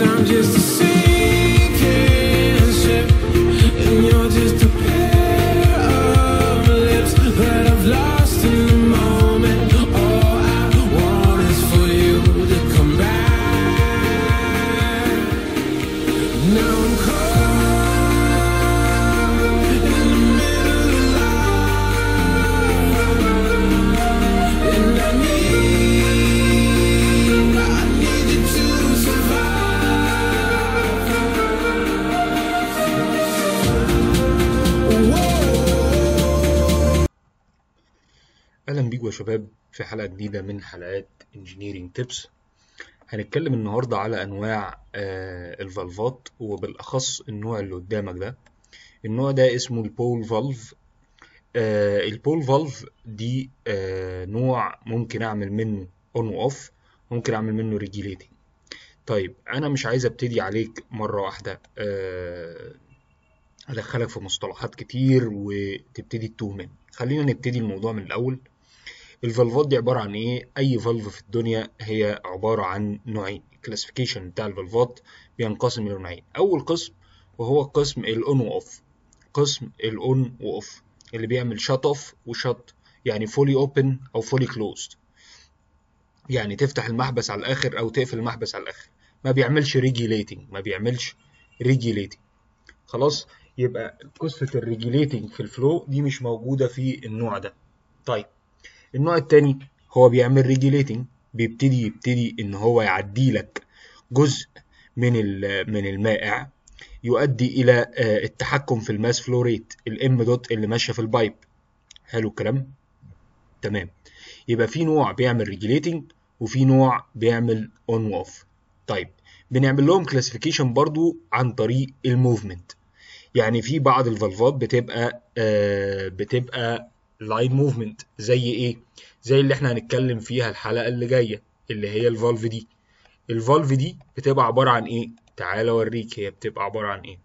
I'm just a sinking ship, and you're just a pair of lips that I've lost in the moment. All I want is for you to come back. Now I'm caught in the middle of life, and I need, I need you to survive. اهلا بيكم يا شباب في حلقه جديده من حلقات انجينيرينج تيبس هنتكلم النهارده على انواع آه، الفالفات وبالاخص النوع اللي قدامك ده النوع ده اسمه البول فالف آه، البول فالف دي آه، نوع ممكن اعمل منه اون واوف ممكن اعمل منه ريجيليتنج طيب انا مش عايز ابتدي عليك مره واحده آه، ادخلك في مصطلحات كتير وتبتدي تتوه مني خلينا نبتدي الموضوع من الاول الفالفات دي عباره عن ايه اي فالف في الدنيا هي عباره عن نوعين الكلاسيفيكيشن بتاع الفالفات بينقسم الى نوعين اول قسم وهو قسم الاون واوف قسم الاون واوف اللي بيعمل شات اوف وشات يعني فولي اوبن او فولي كلوزد يعني تفتح المحبس على الاخر او تقفل المحبس على الاخر ما بيعملش ريجيليتنج ما بيعملش ريجيليتنج خلاص يبقى قصة الريجيليتنج في الفلو دي مش موجودة في النوع ده طيب النوع التاني هو بيعمل ريجيليتنج بيبتدي يبتدي ان هو يعدي لك جزء من ال- من المائع يؤدي الى آه، التحكم في الماس فلو ريت الام دوت اللي ماشيه في البايب حلو الكلام تمام يبقى في نوع بيعمل ريجيليتنج وفي نوع بيعمل اون واوف طيب بنعمل لهم كلاسيفيكيشن برضو عن طريق الموفمنت يعني في بعض الفالفات بتبقى آه بتبقى لاين موفمنت زي ايه زي اللي احنا هنتكلم فيها الحلقه اللي جايه اللي هي الفالف دي الفالف دي بتبقى عباره عن ايه تعال اوريك هي بتبقى عباره عن ايه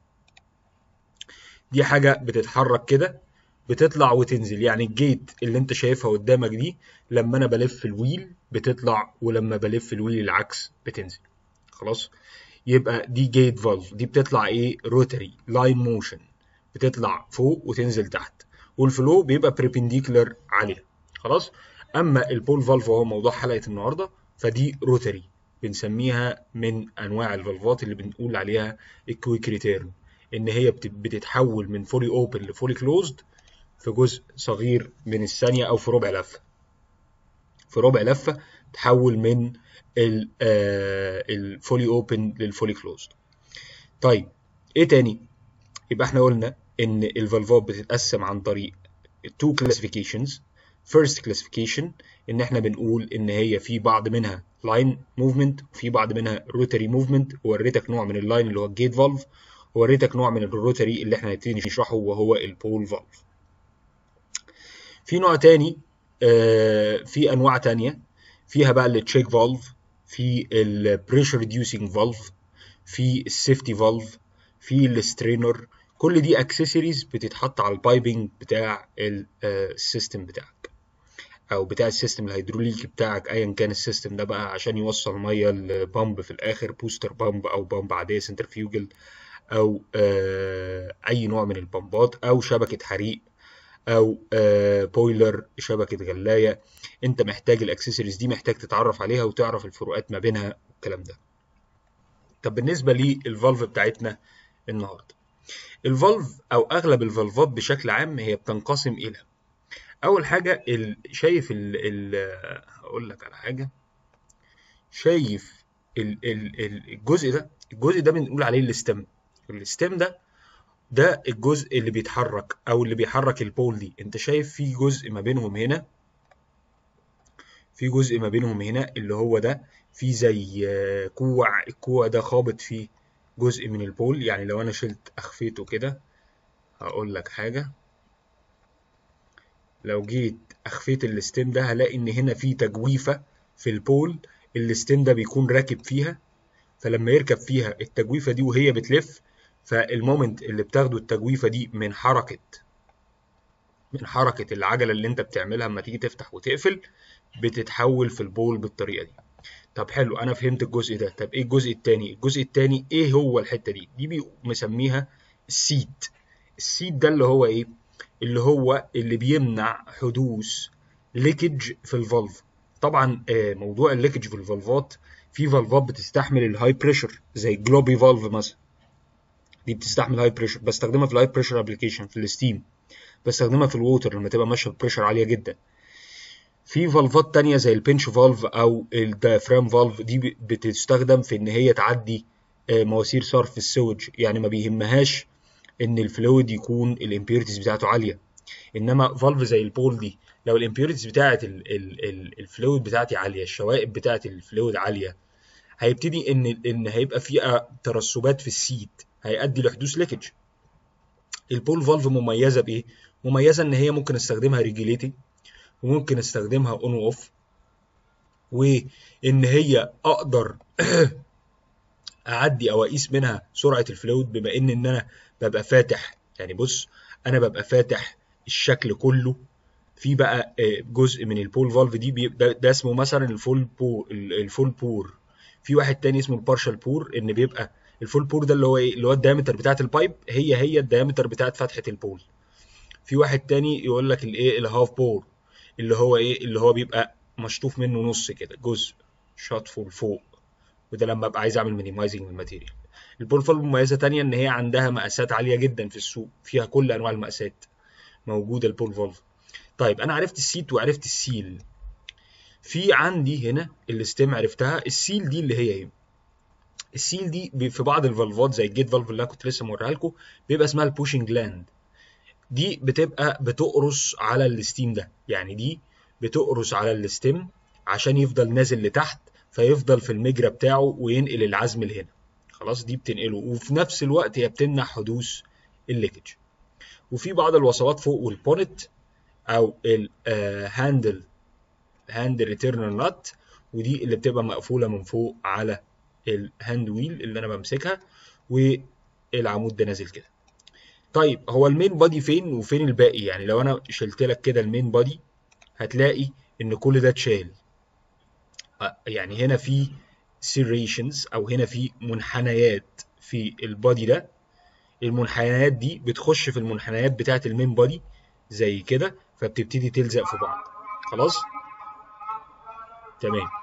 دي حاجه بتتحرك كده بتطلع وتنزل يعني الجيت اللي انت شايفها قدامك دي لما انا بلف الويل بتطلع ولما بلف الويل العكس بتنزل خلاص يبقى دي جيت فالف دي بتطلع ايه روتري لاين موشن بتطلع فوق وتنزل تحت والفلو بيبقى بريبنديكولار عليها خلاص اما البول فالف وهو موضوع حلقه النهارده فدي روتري بنسميها من انواع الفالفات اللي بنقول عليها الكويك ريتيرن ان هي بت- بتتحول من فولي اوبن لفولي كلوزد في جزء صغير من الثانيه او في ربع لفه في ربع لفه تحول من الفولي اوبن للفولي كلوزد طيب ايه تاني يبقى احنا قلنا ان الفالفات بتتقسم عن طريق two classifications first classification ان احنا بنقول ان هي في بعض منها line movement وفي بعض منها rotary movement ووريتك نوع من اللاين اللي هو الجيت فالف ووريتك نوع من الروتري اللي احنا هنبتدي نشرحه وهو البول فالف في نوع تاني آه، في انواع تانية فيها بقى التشيك فالف في البريشر ريديوسينج فالف في السيفتي فالف في السترينر كل دي اكسسوارز بتتحط على البايبنج بتاع ال- آه، السيستم بتاعك او بتاع السيستم الهيدروليكي بتاعك ايا كان السيستم ده بقى عشان يوصل ميه لبامب في الاخر بوستر بامب او بامب عاديه سنترفيوجل او آه، اي نوع من البامبات او شبكه حريق او آه، بويلر شبكه غلايه انت محتاج الاكسسوارز دي محتاج تتعرف عليها وتعرف الفروقات ما بينها والكلام ده طب بالنسبه للفالف بتاعتنا النهارده الفالف او اغلب الفالفات بشكل عام هي بتنقسم الى اول حاجه ال... شايف ال... ال... هقول لك على حاجه شايف ال... ال... ال- الجزء ده الجزء ده بنقول عليه الستم الستم ده ده الجزء اللي بيتحرك او اللي بيحرك البول دي انت شايف في جزء ما بينهم هنا في جزء ما بينهم هنا اللي هو ده في زي آه، كوع الكوع ده خابط فيه جزء من البول يعني لو انا شلت اخفيته كده هقول لك حاجة لو جيت اخفيت الستيم ده هلاقي ان هنا في تجويفة في البول الستيم ده بيكون راكب فيها فلما يركب فيها التجويفة دي وهي بتلف فالمومنت اللي بتاخده التجويفة دي من حركة من حركة العجلة اللي انت بتعملها لما تيجي تفتح وتقفل بتتحول في البول بالطريقة دي طب حلو انا فهمت الجزء ده طب ايه الجزء التاني الجزء التاني ايه هو الحته دي دي بي- مسميها السيد السيد ده اللي هو ايه اللي هو اللي بيمنع حدوث ليكج في الفالف طبعا آه، موضوع الليكج في الفالفات في فالفات بتستحمل الهاي بريشر زي جلوبي فالف مثلا دي بتستحمل هاي بريشر بستخدمها في الهاي بريشر ابلكيشن في الستيم بستخدمها في الووتر لما تبقى ماشيه ببريشر عاليه جدا في فالفات تانية زي البنش فالف او الدايفرام فالف دي ب- بتستخدم في ان هي تعدي آه، مواسير صرف السوج يعني ما بيهمهاش ان الفلويد يكون الامبيورتيز بتاعته عاليه انما فالف زي البول دي لو الامبيورتيز بتاعت ال- ال- ال- الفلويد بتاعتي عاليه الشوائب بتاعت الفلويد عاليه هيبتدي ان ان هيبقى فيها ترسبات في السيد هيؤدي لحدوث ليكج البول فالف مميزه بايه مميزه ان هي ممكن استخدمها ريجيليتنج وممكن استخدمها اون واوف وان هي اقدر اعدي او اقيس منها سرعه الفلويد بما ان ان انا ببقى فاتح يعني بص انا ببقى فاتح الشكل كله في بقى آه، جزء من البول فالف دي بي- ده, ده اسمه مثلا الفول بور الفول بور في واحد تاني اسمه البارشال بور ان بيبقى الفول بور ده اللي هو ايه اللي هو الدايمتر بتاعت البايب هي هي الدايمتر بتاعت فتحه البول في واحد تاني يقول لك الايه الهاف بور اللي هو ايه اللي هو بيبقى مشطوف منه نص كده جزء شاطفه لفوق وده لما ابقى عايز اعمل مينيمايزنج للماتيريال البول فالف مميزه تانية ان هي عندها مقاسات عاليه جدا في السوق فيها كل انواع المقاسات موجوده البول فالف طيب انا عرفت السيت وعرفت السيل في عندي هنا الاستيم عرفتها السيل دي اللي هي ايه السيل دي بي- في بعض الفالفات زي الجيت فالف اللي انا كنت لسه موريها لكم بيبقى اسمها البوشنج لاند دي بتبقى بتقرص على الستيم ده يعني دي بتقرص على الستيم عشان يفضل نازل لتحت فيفضل في المجرى بتاعه وينقل العزم لهنا خلاص دي بتنقله وفي نفس الوقت هي بتمنع حدوث الليكج وفي بعض الوصلات فوق والبونت او الهاندل هاند ريتيرنال نات ودي اللي بتبقى مقفوله من فوق على الهاند ويل اللي انا بمسكها والعمود ده نازل كده طيب هو المين بادي فين وفين الباقي يعني لو انا شلت لك كده المين بادي هتلاقي ان كل ده اتشال آه، يعني هنا في سيريشنز او هنا في منحنيات في البادي ده المنحنيات دي بتخش في المنحنيات بتاعه المين بادي زي كده فبتبتدي تلزق في بعض خلاص تمام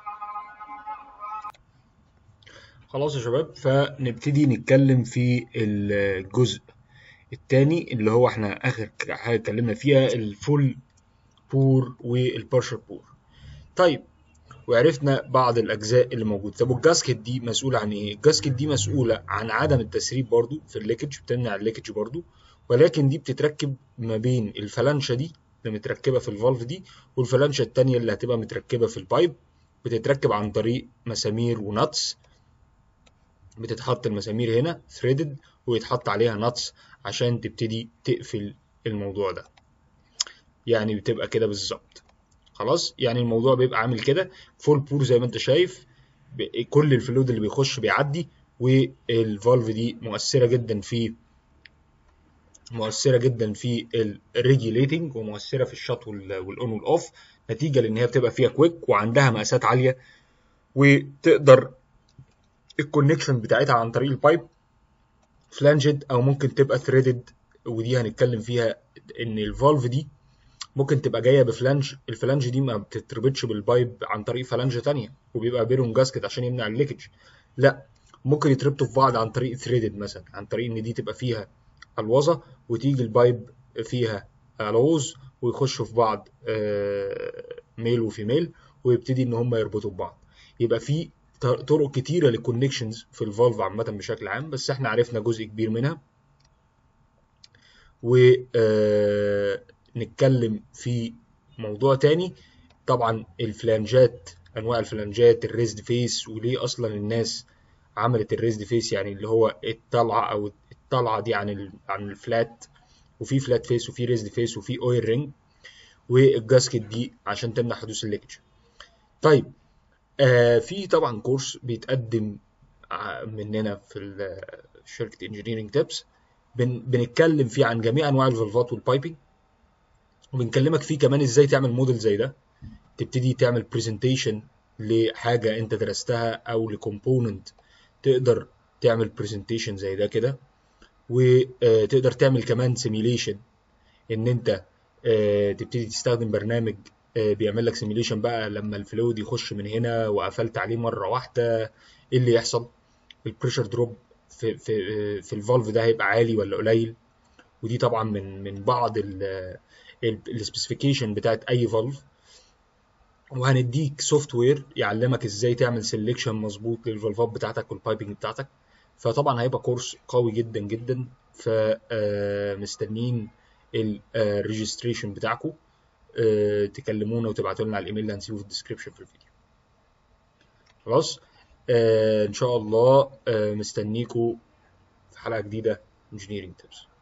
خلاص يا شباب فنبتدي نتكلم في الجزء التاني اللي هو احنا اخر حاجه اتكلمنا فيها الفول بور والبارشل بور طيب وعرفنا بعض الاجزاء اللي موجوده طب والجاسكت دي مسؤوله عن ايه الجاسكت دي مسؤوله عن عدم التسريب برضو في الليكج بتمنع الليكج برضو ولكن دي بتتركب ما بين الفلانشه دي اللي متركبه في الفالف دي والفلانشه التانيه اللي هتبقى متركبه في البايب بتتركب عن طريق مسامير وناتس بتتحط المسامير هنا ثريدد ويتحط عليها ناتس عشان تبتدي تقفل الموضوع ده يعني بتبقى كده بالظبط خلاص يعني الموضوع بيبقى عامل كده فول بور زي ما انت شايف ب- كل الفلويد اللي بيخش بيعدي والفالف دي مؤثره جدا في مؤثره جدا في الريجيليتنج ومؤثره في الشط والاون والاوف نتيجه لان هي بتبقى فيها كويك وعندها مقاسات عاليه وتقدر الكونكشن بتاعتها عن طريق البايب فلانجد او ممكن تبقى ثريدد ودي هنتكلم فيها ان الفالف دي ممكن تبقى جايه بفلانج الفلانج دي ما بتتربطش بالبايب عن طريق فلانج تانية وبيبقى بينهم جاسكت عشان يمنع الليكج لا ممكن يتربطوا في بعض عن طريق ثريدد مثلا عن طريق ان دي تبقى فيها الوظه وتيجي البايب فيها الوز ويخشوا في بعض آه، ميل وفيميل ويبتدي ان هم يربطوا ببعض يبقى في ط- طرق كتيره للكونكشنز في الفالف عامه بشكل عام بس احنا عرفنا جزء كبير منها ونتكلم في موضوع تاني طبعا الفلانجات انواع الفلانجات الريزد فيس وليه اصلا الناس عملت الريزد فيس يعني اللي هو الطلعه او الطلعه دي عن ال عن الفلات وفي فلات فيس وفي ريزد فيس وفي اويل رينج والجاسكت دي عشان تمنع حدوث الليكج طيب آه في طبعا كورس بيتقدم ع- مننا في ال- شركه انجينيرنج تيبس بن بنتكلم فيه عن جميع انواع الفالفات والبايبنج وبنكلمك فيه كمان ازاي تعمل موديل زي ده تبتدي تعمل برزنتيشن لحاجه انت درستها او لكومبوننت تقدر تعمل برزنتيشن زي ده كده وتقدر تعمل كمان سيميليشن ان انت آه، تبتدي تستخدم برنامج آه، بيعمل لك سيميليشن بقى لما الفلويد يخش من هنا وقفلت عليه مره واحده ايه اللي يحصل البريشر دروب في في آه، في الفالف ده هيبقى عالي ولا قليل ودي طبعا من من بعض السبيسيفيكيشن بتاعت اي فالف وهنديك سوفت وير يعلمك ازاي تعمل سيلكشن مظبوط للفالفات بتاعتك والبايبنج بتاعتك فطبعا هيبقى كورس قوي جدا جدا فمستنيين الريجستريشن بتاعكم آه، تكلمونا وتبعتوا لنا على الايميل اللي هنسيبه في الديسكربشن في الفيديو خلاص آه، ان شاء الله آه، مستنيكم في حلقة جديدة انجينيرنج تيبس